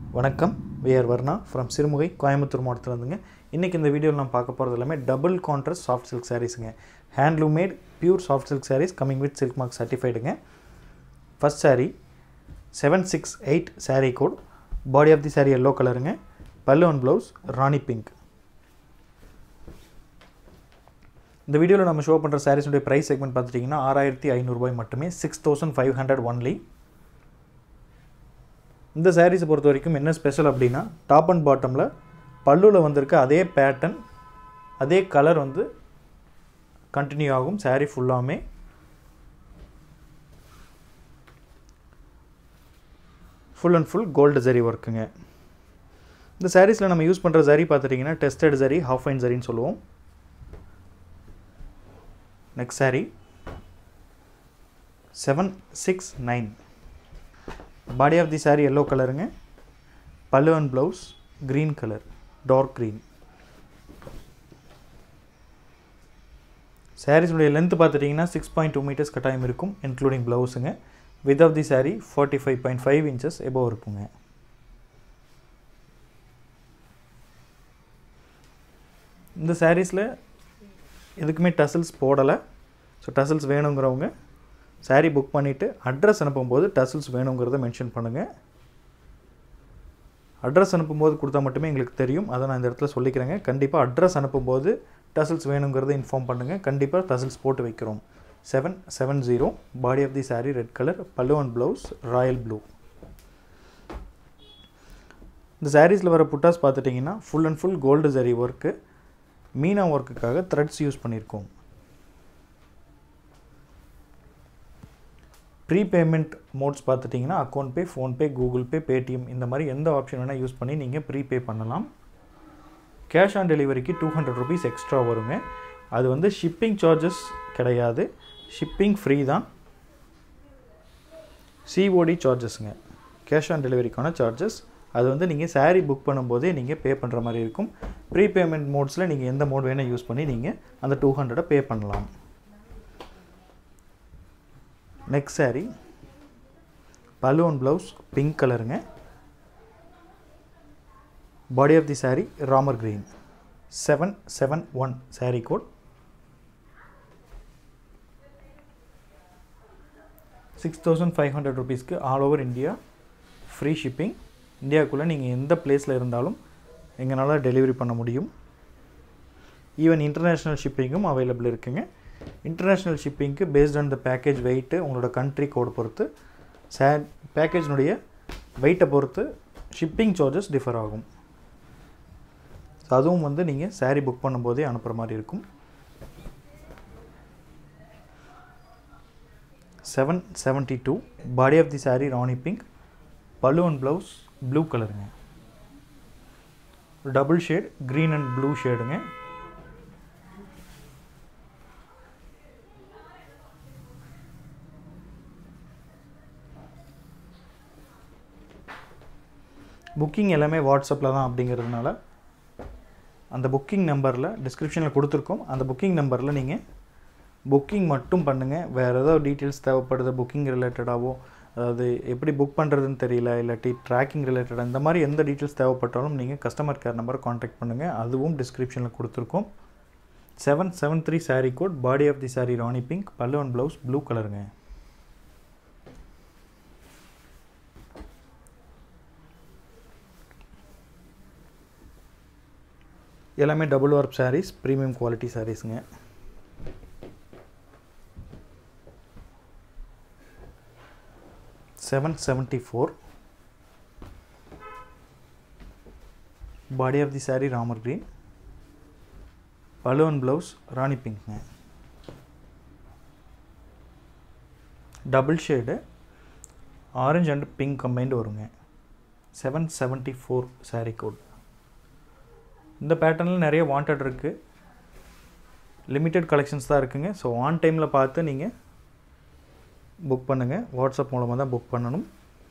வணக்கம் we are Varna from Sirumugai Coimbatore மாவட்டத்தில் இருந்துங்க இன்றைக்கி இந்த வீடியோவில் நான் பார்க்க போகிறது எல்லாமே டபுள் கான்ட்ராஸ்ட் சாஃப்ட் சில்க் சாரீஸுங்க handloom made pure soft silk sarees coming with silk mark சர்டிஃபைடுங்க first saree seven six eight saree code body of the saree yellow கலருங்க pallu and blouse Rani pink இந்த வீடியோவில் நம்ம ஷோ பண்ணுற சாரீஸுடைய price segment பார்த்துட்டிங்கன்னா ஆறாயிரத்தி ஐநூறுரூபாய் மட்டுமே six thousand five hundred only இந்த சாரீஸை பொறுத்த வரைக்கும் என்ன ஸ்பெஷல் அப்படின்னா டாப் அண்ட் பாட்டமில் பல்லுவில் வந்திருக்க அதே பேட்டர்ன் அதே கலர் வந்து கண்டினியூ ஆகும் saree ஃபுல்லாமே full and full gold zari ஒர்க்குங்க இந்த சாரீஸில் நம்ம யூஸ் பண்ணுற ஜரி பார்த்துட்டிங்கன்னா டெஸ்டட் ஜரி ஹாஃப் ஃபைன் ஜரின்னு சொல்லுவோம் next saree seven six nine body of the saree yellow கலருங்க pallu and blouse green colour dark green சாரீஸுடைய லென்த் பார்த்துட்டிங்கன்னா சிக்ஸ் பாயிண்ட் டூ மீட்டர்ஸ் கட்டாயம் இருக்கும் இன்க்ளூடிங் ப்ளவுஸுங்க with of the saree forty five point five inches above இருக்குங்க இந்த சாரீஸில் எதுக்குமே டசல்ஸ் போடலை ஸோ டசல்ஸ் வேணுங்கிறவங்க saree புக் பண்ணிவிட்டு அட்ரஸ் அனுப்பும்போது டசல்ஸ் வேணுங்கிறத மென்ஷன் பண்ணுங்கள் அட்ரஸ் அனுப்பும்போது கொடுத்தா மட்டுமே எங்களுக்கு தெரியும் அதை நான் இந்த இடத்துல சொல்லிக்கிறேங்க கண்டிப்பாக அட்ரஸ் அனுப்பும்போது டசல்ஸ் வேணுங்கிறத இன்ஃபார்ம் பண்ணுங்கள் கண்டிப்பாக டசல்ஸ் போட்டு வைக்கிறோம் seven seven zero body of the saree red colour pallu and blouse royal blue இந்த சாரீஸில் வர புட்டாஸ் பார்த்துட்டிங்கன்னா full and full gold zari work meena ஒர்க்குக்காக த்ரெட்ஸ் யூஸ் பண்ணியிருக்கோம் ப்ரீ பேமெண்ட் மோட்ஸ் பார்த்துட்டிங்கன்னா account pay PhonePe Google pay Paytm இந்த மாதிரி எந்த ஆப்ஷன் வேணால் யூஸ் பண்ணி நீங்கள் ப்ரீ பே பண்ணலாம் கேஷ் ஆன் டெலிவரிக்கு டூ ஹண்ட்ரட் ருபீஸ் எக்ஸ்ட்ரா வருங்க அது வந்து ஷிப்பிங் சார்ஜஸ் கிடையாது ஷிப்பிங் ஃப்ரீ தான் சிஓடி சார்ஜஸ்ங்க கேஷ் ஆன் டெலிவரிக்கான சார்ஜஸ் அது வந்து நீங்கள் saree புக் பண்ணும்போதே நீங்கள் பே பண்ணுற மாதிரி இருக்கும் ப்ரீ பேமெண்ட் மோட்ஸில் நீங்கள் எந்த மோட் வேணால் யூஸ் பண்ணி நீங்கள் அந்த டூ ஹண்ட்ரடை பே பண்ணலாம் next saree balloon blouse pink கலருங்க body of the saree Ramar green seven seven one saree code six thousand five hundred ருபீஸ்க்கு all over India free shipping இந்தியாவுக்குள்ளே நீங்கள் எந்த பிளேஸில் இருந்தாலும் எங்களால் டெலிவரி பண்ண முடியும் ஈவன் இன்டர்நேஷ்னல் ஷிப்பிங்கும் அவைலபிள் இருக்குங்க இன்டர்நேஷ்னல் ஷிப்பிங்க்கு based on the package weight உங்களோட கண்ட்ரி கோடு பொறுத்து சே பேக்கேஜினுடைய வெயிட்டை பொறுத்து ஷிப்பிங் சார்ஜஸ் டிஃபர் ஆகும் ஸோ அதுவும் வந்து நீங்கள் saree புக் பண்ணும்போதே அனுப்புகிற மாதிரி இருக்கும் seven seventy two body of the saree rani pink balloon and blouse blue கலருங்க double shade green and blue ஷேடுங்க புக்கிங் எல்லாமே வாட்ஸ்அப்பில் தான் அப்படிங்கிறதுனால அந்த புக்கிங் நம்பரில் டிஸ்கிரிப்ஷனில் கொடுத்துருக்கோம் அந்த புக்கிங் நம்பரில் நீங்கள் புக்கிங் மட்டும் பண்ணுங்கள் வேறு ஏதாவது டீட்டெயில்ஸ் தேவைப்படுது புக்கிங் ரிலேட்டடாகவோ அதாவது எப்படி புக் பண்ணுறதுன்னு தெரியல இல்லாட்டி ட்ராக்கிங் ரிலேட்டடாக இந்த மாதிரி எந்த டீட்டெயில்ஸ் தேவைப்பட்டாலும் நீங்கள் கஸ்டமர் கேர் நம்பரை காண்டாக்ட் பண்ணுங்கள் அதுவும் டிஸ்கிரிப்ஷனில் கொடுத்துருக்கோம் seven seven three saree code body of the saree rani pink pallu and blouse blue கலருங்க எல்லாமே double warp sarees premium quality சாரீஸுங்க seven seventy four body of the saree Ramar green balloon blouse rani பிங்க்ங்க double shade orange and pink combined வருங்க seven seventy four saree code இந்த பேட்டர்னில் நிறைய wanted இருக்குது limited collections தான் இருக்குங்க ஸோ ஆன் டைமில் பார்த்து நீங்கள் புக் பண்ணுங்கள் வாட்ஸ்அப் மூலமாக தான் புக் பண்ணணும்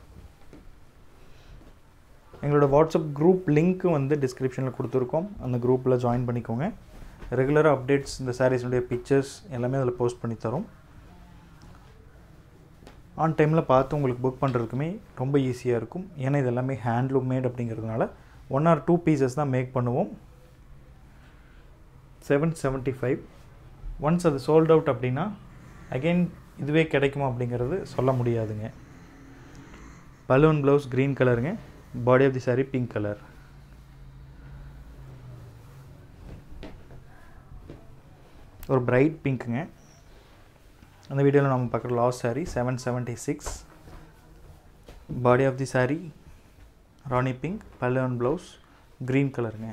எங்களோட வாட்ஸ்அப் குரூப் லிங்க்கு வந்து டிஸ்கிரிப்ஷனில் கொடுத்துருக்கோம் அந்த குரூப்பில் ஜாயின் பண்ணிக்கோங்க ரெகுலராக அப்டேட்ஸ் இந்த சாரீஸுடைய பிக்சர்ஸ் எல்லாமே அதில் போஸ்ட் பண்ணி தரோம் ஆன் டைமில் பார்த்து உங்களுக்கு புக் பண்ணுறதுக்குமே ரொம்ப ஈஸியாக இருக்கும் ஏன்னா இது எல்லாமே ஹேண்ட்லூம் மேட் அப்படிங்கிறதுனால ஒன் ஆர் டூ பீசஸ் தான் மேக் பண்ணுவோம் செவன் செவன்ட்டி ஃபைவ் ஒன்ஸ் அது சோல்ட் அவுட் அப்படின்னா அகெயின் இதுவே கிடைக்குமா அப்படிங்கிறது சொல்ல முடியாதுங்க பலூன் ப்ளவுஸ் க்ரீன் கலருங்க body of the saree pink colour ஒரு பிரைட் பிங்க்குங்க அந்த வீடியோவில் நம்ம பார்க்குற last saree seven seventy six body of the saree rani pink balloon blouse green கலருங்க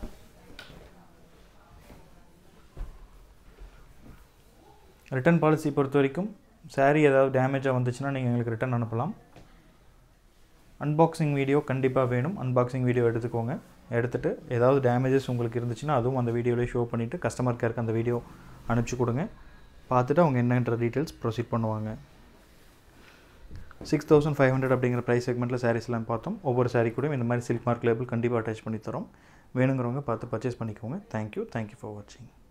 ரிட்டர்ன் பாலிசி பொறுத்த வரைக்கும் சாரீ ஏதாவது டேமேஜாக வந்துச்சுன்னா நீங்கள் எங்களுக்கு ரிட்டர்ன் அனுப்பலாம் அன்பாக்சிங் வீடியோ கண்டிப்பாக வேணும் அன்பாக்சிங் வீடியோ எடுத்துக்கோங்க எடுத்துகிட்டு ஏதாவது டேமேஜஸ் உங்களுக்கு இருந்துச்சுன்னா அதுவும் அந்த வீடியோவில் ஷோ பண்ணிவிட்டு கஸ்டமர் கேருக்கு அந்த வீடியோ அனுப்பிச்சி கொடுங்க பார்த்துட்டு அவங்க என்னன்ற டீட்டெயில்ஸ் ப்ரொசீட் பண்ணுவாங்க சிக்ஸ் தௌசண்ட் ஃபைவ் ஹண்ட்ரட் அப்படிங்கிற ப்ரைஸ் செக்மெண்ட்டில் சாரீஸ்லாம் பார்த்தோம் ஒவ்வொரு சாரீ கூடயும் இந்த மாதிரி சில்க் மார்க் லேபிள் கண்டிப்பாக அட்டாச் பண்ணி தரோம் வேணுங்கிறவங்க பார்த்து பர்ச்சேஸ் பண்ணிக்கோங்க தேங்க்யூ தேங்க்யூ ஃபார் வாட்சிங்